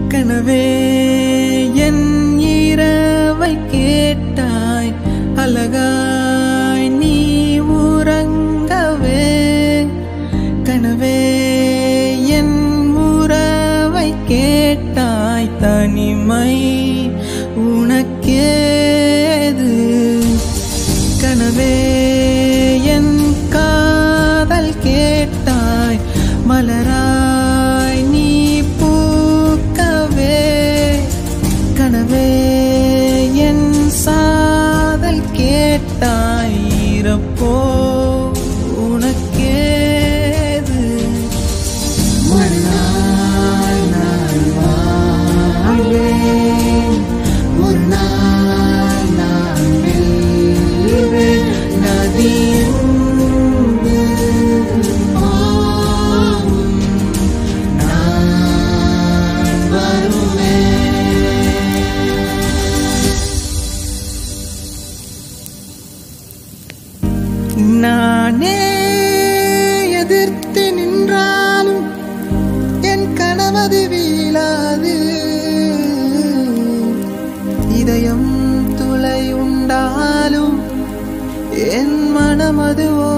கனவே என் இரவை கேட்டாய் அழகாய் நீ உறங்கவே கனவே என் உறவை கேட்டாய் தனிமை உனக்கேது கனவே என் காதல் கேட்டாய் மலராய் நீ பூக்கவே கனவே என் சாதல் கேட்டாய் ஈரப்போ உனக்கேது ஒரு நாள் நான் வாழ்வேன் ஒரு நாள் நான் வெல்வேன் நதி உண்டு போகும் நான் வருவேன் நானே எதிர்த்து நின்றாலும் என் கனவது வீழாது இதயம் துளை உண்டாலும் என் மனமது